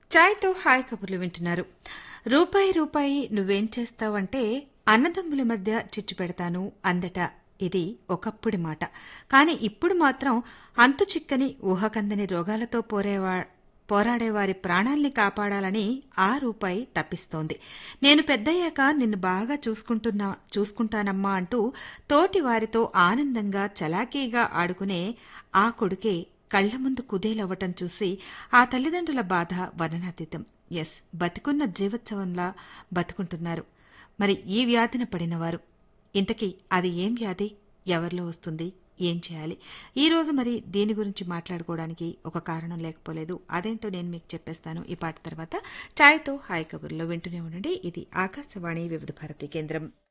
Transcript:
చాయ్తో hi కబుర్లు వింటున్నారు రూపాయి రూపాయి నువ్వేం చేస్తావంటే అన్నదమ్ముల మధ్య చిచ్చు పెడతాను అందట ఇది ఒకప్పుడి మాట కానీ ఇప్పుడు మాత్రం అంతు చిక్కని ఊహకందని రోగాలతో పోరేవా పోరాడేవారి ప్రాణాల్ని కాపాడాలని ఆ రూపాయి తప్పిస్తోంది నేను పెద్దయ్యాక నిన్ను బాగా చూసుకుంటున్నా చూసుకుంటానమ్మా అంటూ తోటి వారితో ఆనందంగా చలాకీగా ఆడుకునే ఆ కొడుకే కళ్ల ముందు కుదేలవ్వటం చూసి ఆ తల్లిదండ్రుల బాధ వర్ణనాతీతం ఎస్ బతికున్న జీవోత్సవంలా బతుకుంటున్నారు మరి ఈ వ్యాధిన పడినవారు ఇంతకీ అది ఏం వ్యాధి ఎవరిలో వస్తుంది ఏం చేయాలి ఈ రోజు మరి దీని గురించి మాట్లాడుకోవడానికి ఒక కారణం లేకపోలేదు అదేంటో నేను మీకు చెప్పేస్తాను ఈ పాట తర్వాత ఛాయ్తో హాయ్ కబుర్లో వింటూనే ఉండండి ఇది ఆకాశవాణి వివిధ భారతి కేంద్రం